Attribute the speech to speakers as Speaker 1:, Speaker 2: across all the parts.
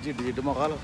Speaker 1: జిడ్డు జిడ్డు మొఖాలు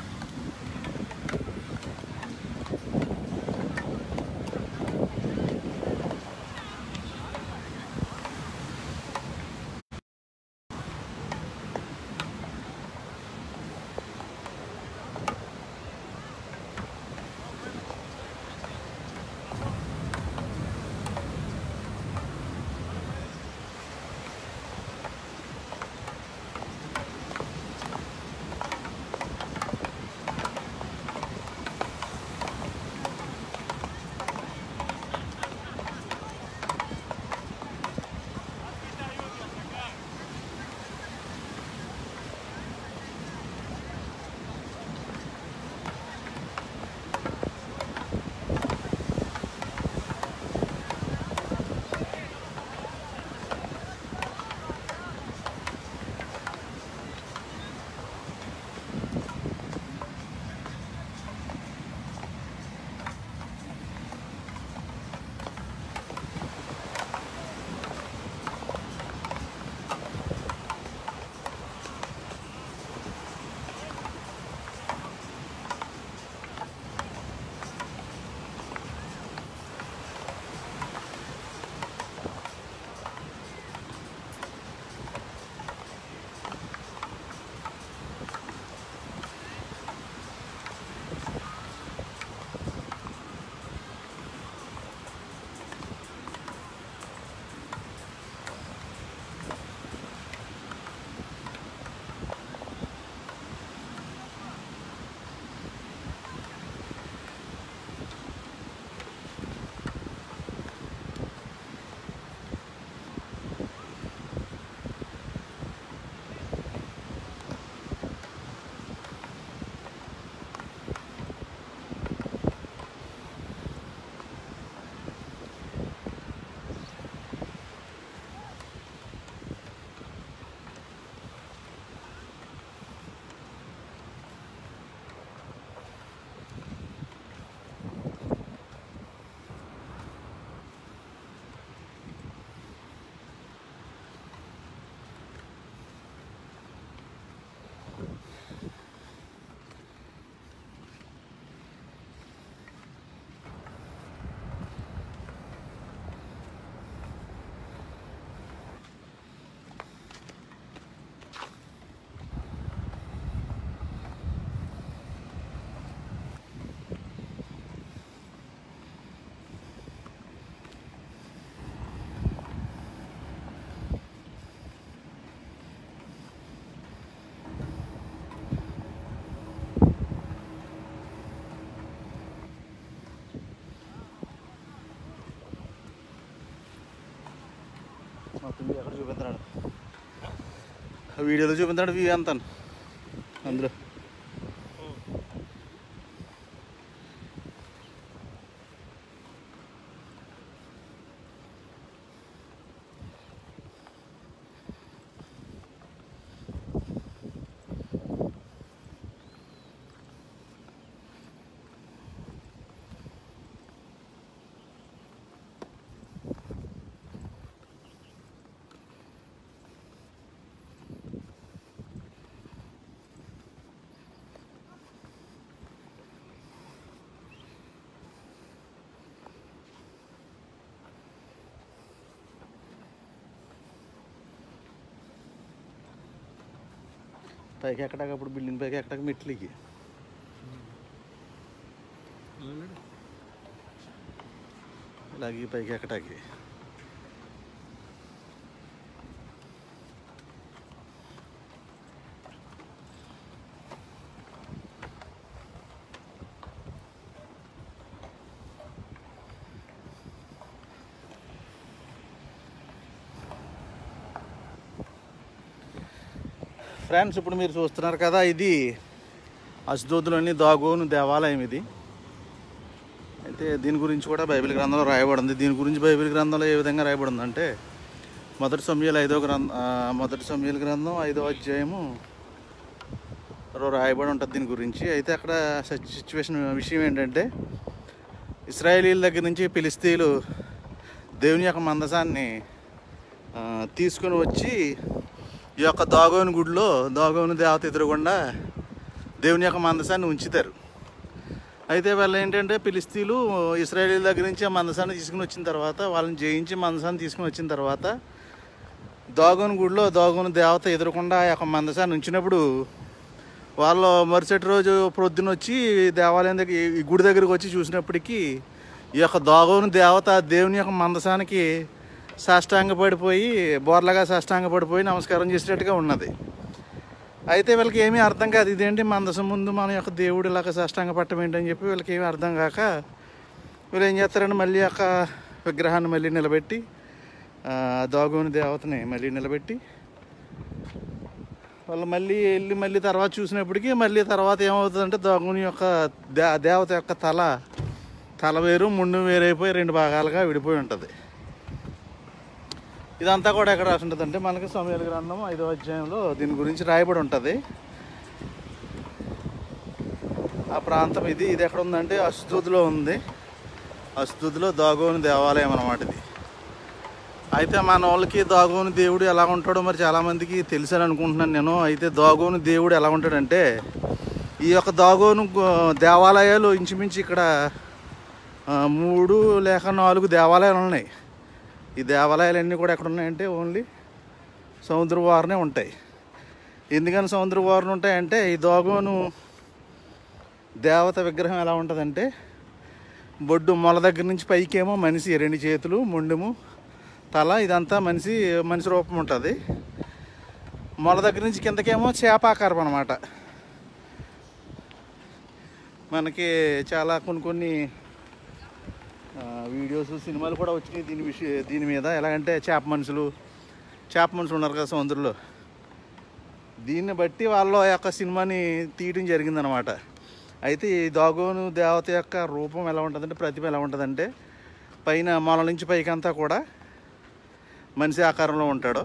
Speaker 1: మొత్తం వ్యూ ఎక్కడ చూపిస్తున్నాడు ఆ వీడియోలో చూపిస్తున్నాడు వ్యూ అంతా అందులో పైకి ఎక్కడాక అప్పుడు బిల్డింగ్ పైకి ఎక్కడాక మెట్లకి ఇలాగే పైకి ఎక్కడాకి ఫ్రెండ్స్ ఇప్పుడు మీరు చూస్తున్నారు కదా ఇది అశుద్ధోతులోని దాగోను దేవాలయం ఇది అయితే దీని గురించి కూడా బైబిల్ గ్రంథంలో రాయబడింది దీని గురించి బైబిల్ గ్రంథంలో ఏ విధంగా రాయబడింది అంటే మొదటి సమయాలు ఐదో గ్రంథం మొదటి సమయాల గ్రంథం ఐదో అధ్యాయము లో రాయబడి ఉంటుంది దీని గురించి అయితే అక్కడ సిచ్యువేషన్ విషయం ఏంటంటే ఇస్రాయేలీల దగ్గర నుంచి ఫిలిస్తీన్లు దేవుని యొక్క మందసాన్ని ఆ, తీసుకొని వచ్చి ఈ యొక్క దాగోని గుడిలో దాగోని దేవత ఎదురుగుండా దేవుని యొక్క మందసాన్ని ఉంచుతారు అయితే వాళ్ళు ఏంటంటే ఫిలిస్తీన్లు ఇస్రాయేల్ దగ్గర నుంచి ఆ మందసాన్ని తీసుకుని వచ్చిన తర్వాత వాళ్ళని జయించి మందసాన్ని తీసుకుని వచ్చిన తర్వాత దాగోని గుడిలో దాగోని దేవత ఎదురకుండా ఆ యొక్క మందసాన్ని ఉంచినప్పుడు వాళ్ళు మరుసటి రోజు ప్రొద్దున వచ్చి దేవాలయం దగ్గర ఈ గుడి దగ్గరికి వచ్చి చూసినప్పటికీ ఈ యొక్క దాగోని దేవత దేవుని యొక్క మందసానికి సాష్టాంగ పడిపోయి బోర్లగా సాష్టాంగ పడిపోయి నమస్కారం చేసేటట్టుగా ఉన్నది అయితే వీళ్ళకి ఏమీ అర్థం కాదు ఇదేంటి మందసం ముందు మన యొక్క దేవుడు ఇలాగ సాష్టాంగ పట్టం ఏంటని చెప్పి వీళ్ళకి ఏమీ అర్థం కాక వీళ్ళు ఏం చేస్తారంటే మళ్ళీ యొక్క విగ్రహాన్ని మళ్ళీ నిలబెట్టి ఆ, దాగోని దేవతని మళ్ళీ నిలబెట్టి వాళ్ళు మళ్ళీ వెళ్ళి మళ్ళీ తర్వాత చూసినప్పటికీ మళ్ళీ తర్వాత ఏమవుతుందంటే దాగుని యొక్క దే దేవత యొక్క తల తల వేరు ముండు వేరైపోయి రెండు భాగాలుగా విడిపోయి ఉంటుంది ఇదంతా కూడా ఎక్కడ రాసి ఉంటుంది అంటే మనకి సమయాల గ్రంథం ఐదో అధ్యాయంలో దీని గురించి రాయబడి ఉంటుంది ఆ ప్రాంతం ఇది ఇది ఎక్కడ ఉందంటే అస్తుదిలో ఉంది అస్తుదిలో దాగోని దేవాలయం అన్నమాట ఇది అయితే మన వాళ్ళకి దాగోని దేవుడు ఎలా ఉంటాడో మరి చాలామందికి తెలుసు అని అనుకుంటున్నాను నేను అయితే దాగోని దేవుడు ఎలా ఉంటాడంటే ఈ యొక్క దాగోను గు- దేవాలయాలు ఇంచుమించు ఇక్కడ ఆ, మూడు లేక నాలుగు దేవాలయాలు ఉన్నాయి ఈ దేవాలయాలన్నీ కూడా ఎక్కడ ఉన్నాయంటే ఓన్లీ సముద్ర వారనే ఉంటాయి ఎందుకని సముద్ర వారణ ఉంటాయంటే ఈ దాగోను దేవత విగ్రహం ఎలా ఉంటుందంటే బొడ్డు మొల దగ్గర నుంచి పైకేమో మనిషి రెండు చేతులు మొండెము తల ఇదంతా మనిషి మనిషి రూపం ఉంటుంది మొల దగ్గర నుంచి కిందకేమో చేపాకారం అనమాట మనకి చాలా కొన్ని కొన్ని ఆ, వీడియోస్ సినిమాలు కూడా వచ్చినాయి దీని విషయ దీని మీద ఎలాగంటే చేప మనుషులు చేప మనుషులు ఉన్నారు కదా సముద్రంలో దీన్ని బట్టి వాళ్ళ యొక్క సినిమాని తీయడం జరిగిందనమాట అయితే ఈ దాగోను దేవత యొక్క రూపం ఎలా ఉంటుందంటే ప్రతిభ ఎలా ఉంటుందంటే పైన మొల నుంచి పైకంతా కూడా మనిషి ఆకారంలో ఉంటాడు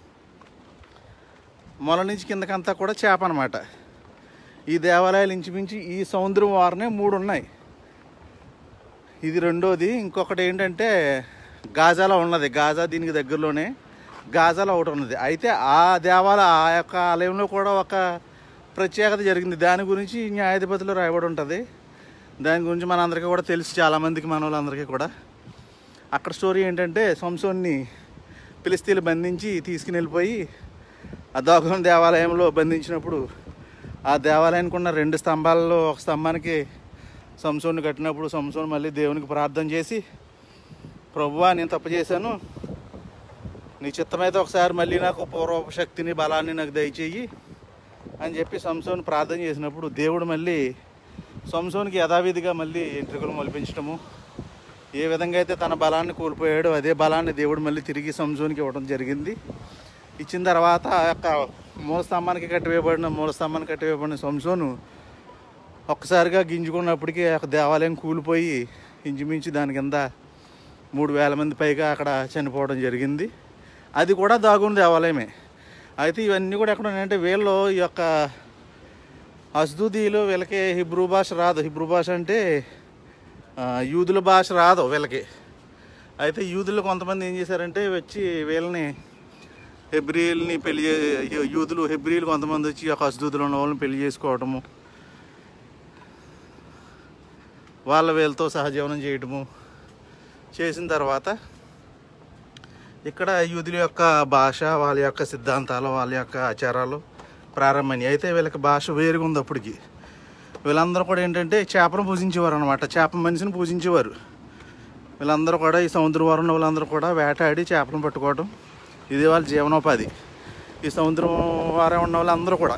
Speaker 1: మొల నుంచి కిందకంతా కూడా చేప అనమాట ఈ దేవాలయాలు ఇంచుమించి ఈ సముద్రం వారనే మూడు ఉన్నాయి ఇది రెండోది ఇంకొకటి ఏంటంటే గాజాలో ఉన్నది గాజా దీనికి దగ్గరలోనే గాజాలో ఒకటి ఉన్నది అయితే ఆ దేవాలయ ఆ యొక్క ఆలయంలో కూడా ఒక ప్రత్యేకత జరిగింది దాని గురించి న్యాయాధిపతిలో రాయబడి ఉంటుంది దాని గురించి మనందరికీ కూడా తెలుసు చాలామందికి మన వాళ్ళందరికీ కూడా అక్కడ స్టోరీ ఏంటంటే సంసోన్ని పిలిస్తీలు బంధించి తీసుకుని వెళ్ళిపోయి ఆ దోగం దేవాలయంలో బంధించినప్పుడు ఆ దేవాలయానికి ఉన్న రెండు స్తంభాలలో ఒక స్తంభానికి సంసోన్ని కట్టినప్పుడు సంసోన్ మళ్ళీ దేవునికి ప్రార్థన చేసి ప్రభువా నేను తప్పు చేశాను నీ చిత్తమైతే ఒకసారి మళ్ళీ నాకు పూర్వపు శక్తిని బలాన్ని నాకు దయచేయి అని చెప్పి సంసోన్ ప్రార్థన చేసినప్పుడు దేవుడు మళ్ళీ సంసోన్కి యథావిధిగా మళ్ళీ ఎంట్రుకలు మొలిపించడము ఏ విధంగా అయితే తన బలాన్ని కోల్పోయాడో అదే బలాన్ని దేవుడు మళ్ళీ తిరిగి సంసోన్కి ఇవ్వడం జరిగింది ఇచ్చిన తర్వాత ఆ యొక్క మూల స్తంభానికి కట్టివేయబడిన మూల స్తంభానికి కట్టివేయబడిన సంసోను ఒక్కసారిగా గింజుకున్నప్పటికీ ఆ యొక్క దేవాలయం కూలిపోయి ఇంచుమించు దాని కింద మూడు వేల మంది పైగా అక్కడ చనిపోవడం జరిగింది అది కూడా దాగుని దేవాలయమే అయితే ఇవన్నీ కూడా ఎక్కడ ఉన్నాయంటే వీళ్ళు ఈ యొక్క అస్దూదీలు వీళ్ళకి హిబ్రూ భాష రాదు హిబ్రూ భాష అంటే ఆ, యూదుల భాష రాదు వీళ్ళకి అయితే యూదులు కొంతమంది ఏం చేశారంటే వచ్చి వీళ్ళని హెబ్రిల్ని పెళ్లి చే- యూదులు హెబ్రిల్ కొంతమంది వచ్చి ఈ యొక్క అస్దూదులు ఉన్న వాళ్ళని పెళ్లి చేసుకోవటము వాళ్ళ వీళ్ళతో సహజీవనం చేయటము చేసిన తర్వాత ఇక్కడ యూదుల యొక్క భాష వాళ్ళ యొక్క సిద్ధాంతాలు వాళ్ళ యొక్క ఆచారాలు ప్రారంభమైనవి అయితే వీళ్ళకి భాష వేరుగా ఉంది అప్పటికి వీళ్ళందరూ కూడా ఏంటంటే చేపను పూజించేవారు అనమాట చేప మనిషిని పూజించేవారు వీళ్ళందరూ కూడా ఈ సముద్ర వారం ఉన్న వాళ్ళందరూ కూడా వేటాడి చేపలను పట్టుకోవడం ఇది వాళ్ళ జీవనోపాధి ఈ సముద్రం వారం ఉన్న వాళ్ళందరూ కూడా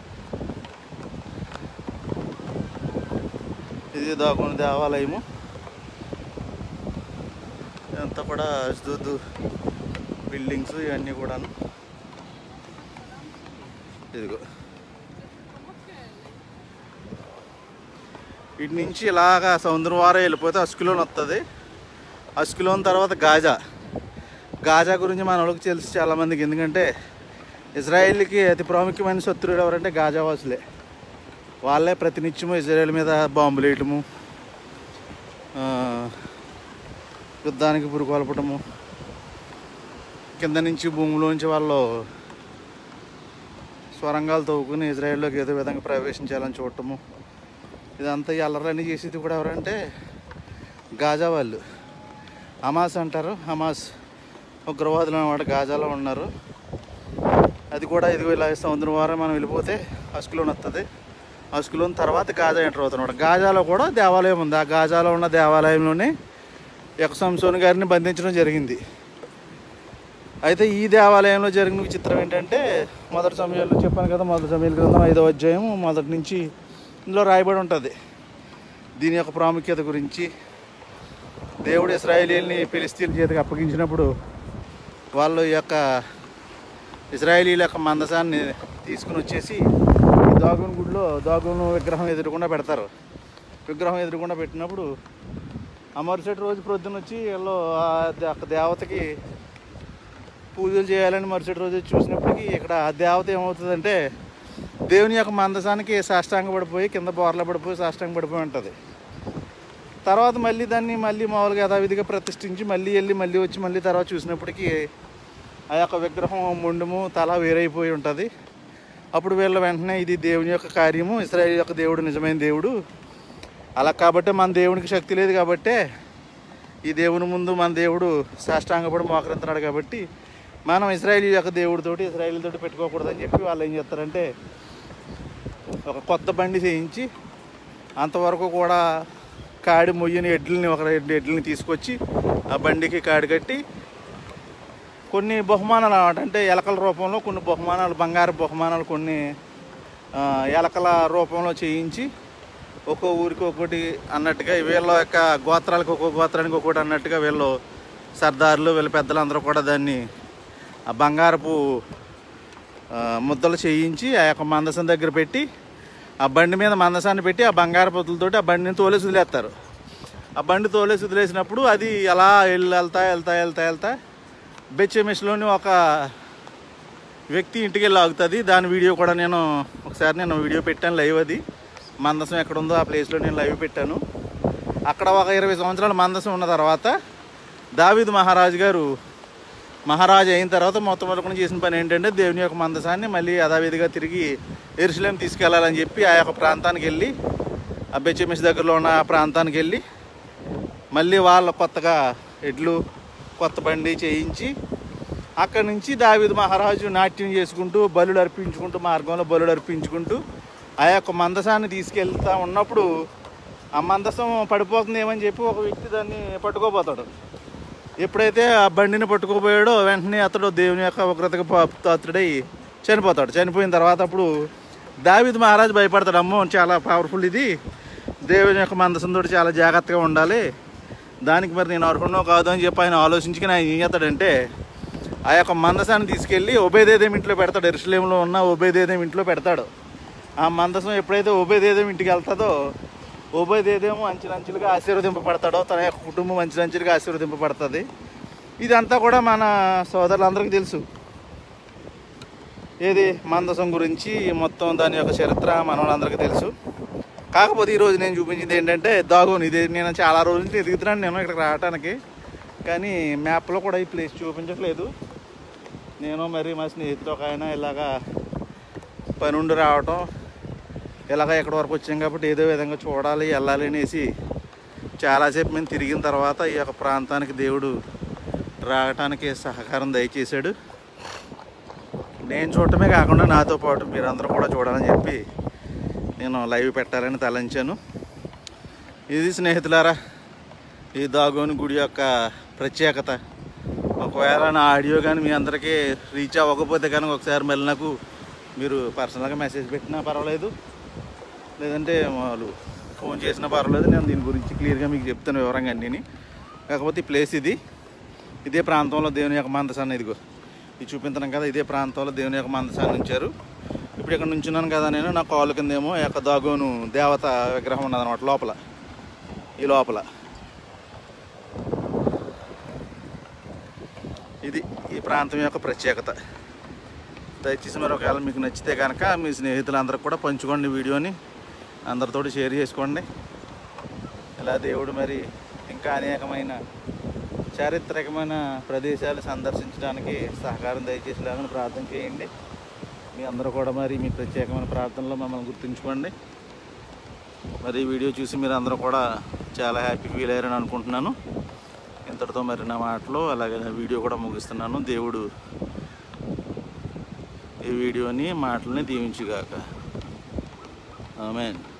Speaker 1: ఇది దాగుని దేవాలయము ఇదంతా కూడా అస్దూద్ బిల్డింగ్స్ ఇవన్నీ కూడాను ఇదిగో ఇటు నుంచి ఇలాగా సముద్రం వారం వెళ్ళిపోతే అస్కులోన్ వస్తుంది అస్కులోన్ తర్వాత గాజా గాజా గురించి మన వాళ్ళకి తెలుసు చాలామందికి ఎందుకంటే ఇజ్రాయిల్కి అతి ప్రాముఖ్యమైన శత్రువుడు ఎవరంటే గాజా వాసులే వాళ్ళే ప్రతినిత్యము ఇజ్రాయెల్ మీద బాంబులు వేయటము ఆ, యుద్ధానికి పురుకొల్పటము కింద నుంచి భూమిలోంచి వాళ్ళు స్వరంగాలు తవ్వుకుని ఇజ్రాయెల్లోకి ఏదో విధంగా ప్రవేశించాలని చూడటము ఇదంతా ఈ అల్లర్లన్నీ చేసేది కూడా ఎవరంటే గాజా వాళ్ళు హమాస్ అంటారు హమాస్ ఉగ్రవాదులు అన్నమాట గాజాలో ఉన్నారు అది కూడా ఇదిగో ఇలా సముద్రం వారం మనం వెళ్ళిపోతే అస్కులోన్ వస్తుంది అస్కులోన్ తర్వాత గాజా ఎంటర్ అవుతున్నాడు గాజాలో కూడా దేవాలయం ఉంది ఆ గాజాలో ఉన్న దేవాలయంలోనే యొక్క సంసోని గారిని బంధించడం జరిగింది అయితే ఈ దేవాలయంలో జరిగిన విచిత్రం ఏంటంటే మొదటి సమయంలో చెప్పాను కదా మొదటి సమయాల గ్రంథం ఐదవ అధ్యాయం మొదటి నుంచి ఇందులో రాయబడి ఉంటుంది దీని యొక్క ప్రాముఖ్యత గురించి దేవుడు ఇస్రాయేలీల్ని ఫిలిస్తీన్ చేతికి అప్పగించినప్పుడు వాళ్ళు ఈ యొక్క ఇజ్రాయేలీల యొక్క మందసాన్ని తీసుకుని వచ్చేసి ఈ దాగుని గుడిలో దాగును విగ్రహం ఎదురుకుండా పెడతారు విగ్రహం ఎదురుకుండా పెట్టినప్పుడు ఆ మరుసటి రోజు ప్రొద్దున వచ్చి వీళ్ళు ఆ దే- ఒక దేవతకి పూజలు చేయాలని మరుసటి రోజు చూసినప్పటికీ ఇక్కడ ఆ దేవత ఏమవుతుందంటే దేవుని యొక్క మందసానికి సాష్టాంగ పడిపోయి కింద బోర్ల పడిపోయి సాష్టాంగ పడిపోయి ఉంటుంది తర్వాత మళ్ళీ దాన్ని మళ్ళీ మామూలుగా యథావిధిగా ప్రతిష్ఠించి మళ్ళీ వెళ్ళి మళ్ళీ వచ్చి మళ్ళీ తర్వాత చూసినప్పటికీ ఆ యొక్క విగ్రహం మొండము తల వేరైపోయి ఉంటుంది అప్పుడు వీళ్ళ వెంటనే ఇది దేవుని యొక్క కార్యము ఇస్రాయేల్ యొక్క దేవుడు నిజమైన దేవుడు అలా కాబట్టి మన దేవునికి శక్తి లేదు కాబట్టే ఈ దేవుని ముందు మన దేవుడు సాష్టాంగపడి మోకరించున్నాడు కాబట్టి మనం ఇస్రాయేల్ యొక్క దేవుడితోటి ఇస్రాయేల్ తోటి పెట్టుకోకూడదని చెప్పి వాళ్ళు ఏం చేస్తారంటే ఒక కొత్త బండి చేయించి అంతవరకు కూడా కాడి మొయ్యని ఎడ్లని ఒక రెండు ఎడ్లని తీసుకొచ్చి ఆ బండికి కాడి కట్టి కొన్ని బహుమానాలు అన్నమాట అంటే ఎలకల రూపంలో కొన్ని బహుమానాలు బంగారు బహుమానాలు కొన్ని ఆ, ఎలకల రూపంలో చేయించి ఒక్కో ఊరికి ఒక్కొక్కటి అన్నట్టుగా వీళ్ళ యొక్క గోత్రాలకు ఒక్కో గోత్రానికి ఒక్కొక్కటి అన్నట్టుగా వీళ్ళు సర్దారులు వీళ్ళ పెద్దలందరూ కూడా దాన్ని ఆ బంగారపు ఆ, ముద్దలు చేయించి ఆ యొక్క మందసం దగ్గర పెట్టి ఆ బండి మీద మందసాన్ని పెట్టి ఆ బంగారు పొద్దులతోటి ఆ బండిని తోలేసి వదిలేస్తారు ఆ బండి తోలేసి వదిలేసినప్పుడు అది అలా వెళ్ళి వెళ్తా వెళ్తా వెళ్తా వెళ్తా బెచ్చెమెస్లోని ఒక వ్యక్తి ఇంటికి వెళ్ళి ఆగుతుంది దాని వీడియో కూడా నేను ఒకసారి నేను వీడియో పెట్టాను లైవ్ అది మందసం ఎక్కడ ఉందో ఆ ప్లేస్లో నేను లైవ్ పెట్టాను అక్కడ ఒక ఇరవై సంవత్సరాల మందసం ఉన్న తర్వాత దావీద్ మహారాజు గారు మహారాజు అయిన తర్వాత మొత్తం వరకు చేసిన పని ఏంటంటే దేవుని యొక్క మందసాన్ని మళ్ళీ యథావిధిగా తిరిగి ఎరుసలేం తీసుకెళ్లాలని చెప్పి ఆ యొక్క ప్రాంతానికి వెళ్ళి ఆ బెచ్చెమెస్ దగ్గరలో ఉన్న ఆ ప్రాంతానికి వెళ్ళి మళ్ళీ వాళ్ళ కొత్తగా ఎడ్లు కొత్త బండి చేయించి అక్కడి నుంచి దావీదు మహారాజు నాట్యం చేసుకుంటూ బలులు అర్పించుకుంటూ మార్గంలో బలులు అర్పించుకుంటూ ఆ యొక్క మందసాన్ని తీసుకెళ్తా ఉన్నప్పుడు ఆ మందసం పడిపోతుంది ఏమని చెప్పి ఒక వ్యక్తి దాన్ని పట్టుకోపోతాడు ఎప్పుడైతే ఆ బండిని పట్టుకోపోయాడో వెంటనే అతడు దేవుని యొక్క ఉగ్రతకు పాత్రుడై చనిపోతాడు చనిపోయిన తర్వాత అప్పుడు దావిద్ మహారాజు భయపడతాడు అమ్మో చాలా పవర్ఫుల్ ఇది దేవుని యొక్క మందసంతో చాలా జాగ్రత్తగా ఉండాలి దానికి మరి నేను అర్హున్నో కాదు అని చెప్పి ఆయన ఆలోచించుకుని ఆయన ఏం చేస్తాడంటే ఆ యొక్క మందసాన్ని తీసుకెళ్ళి ఉభయదేదేం ఇంట్లో పెడతాడు ఎరుసలేంలో ఉన్న ఉభయదేదేం ఇంట్లో పెడతాడు ఆ మందసం ఎప్పుడైతే ఉభయదేదేం ఇంటికి వెళ్తుందో ఉభయదేదేమో అంచెలంచెలుగా ఆశీర్వదింపబడతాడో తన యొక్క కుటుంబం అంచెలంచెలుగా ఆశీర్వదింపబడుతుంది ఇదంతా కూడా మన సోదరులందరికీ తెలుసు ఏది మందసం గురించి మొత్తం దాని యొక్క చరిత్ర మన వాళ్ళందరికీ తెలుసు కాకపోతే ఈరోజు నేను చూపించింది ఏంటంటే దాగోన్ ఇది నేను చాలా రోజుల నుంచి ఎదుగుతున్నాను నేను ఇక్కడికి రావడానికి కానీ మ్యాప్లో కూడా ఈ ప్లేస్ చూపించట్లేదు నేను మరి మా స్నేహితుడు ఒక ఆయన ఇలాగా పని ఉండి రావటం ఇలాగ ఎక్కడి వరకు వచ్చాం కాబట్టి ఏదో విధంగా చూడాలి వెళ్ళాలి అనేసి చాలాసేపు మేము తిరిగిన తర్వాత ఈ యొక్క ప్రాంతానికి దేవుడు రావటానికి సహకారం దయచేశాడు నేను చూడటమే కాకుండా నాతో పాటు మీరందరూ కూడా చూడాలని చెప్పి నేను లైవ్ పెట్టాలని తలంచాను ఇది స్నేహితులారా ఈ దాగోని గుడి యొక్క ప్రత్యేకత ఒకవేళ నా ఆడియో కానీ మీ అందరికీ రీచ్ అవ్వకపోతే కనుక ఒకసారి మళ్ళీ నాకు మీరు పర్సనల్గా మెసేజ్ పెట్టినా పర్వాలేదు లేదంటే వాళ్ళు ఫోన్ చేసినా పర్వాలేదు నేను దీని గురించి క్లియర్గా మీకు చెప్తాను వివరంగా అన్నీ కాకపోతే ఈ ప్లేస్ ఇది ఇదే ప్రాంతంలో దేవుని యొక్క మందసాన్ని ఇదిగో ఇది చూపించడం కదా ఇదే ప్రాంతంలో దేవుని యొక్క మందసాన్ని ఉంచారు ఇప్పుడు ఇక్కడ నుంచున్నాను కదా నేను నా కాలు కిందేమో ఈ యొక్క దాగోను దేవత విగ్రహం ఉన్నదన్నమాట లోపల ఈ లోపల ఇది ఈ ప్రాంతం యొక్క ప్రత్యేకత దయచేసి మరి ఒకవేళ మీకు నచ్చితే కనుక మీ స్నేహితులందరికి కూడా పంచుకోండి ఈ వీడియోని అందరితో షేర్ చేసుకోండి ఇలా దేవుడు మరి ఇంకా అనేకమైన చారిత్రకమైన ప్రదేశాలు సందర్శించడానికి సహకారం దయచేసేలాగా ప్రార్థన చేయండి మీ అందరూ కూడా మరి మీ ప్రత్యేకమైన ప్రార్థనలో మమ్మల్ని గుర్తుంచుకోండి మరి ఈ వీడియో చూసి మీరు అందరూ కూడా చాలా హ్యాపీ ఫీల్ అయ్యారని అనుకుంటున్నాను ఇంతటితో మరి నా మాటలు అలాగే నా వీడియో కూడా ముగిస్తున్నాను దేవుడు ఈ వీడియోని మాటలని దీవించుగాక ఆమెన్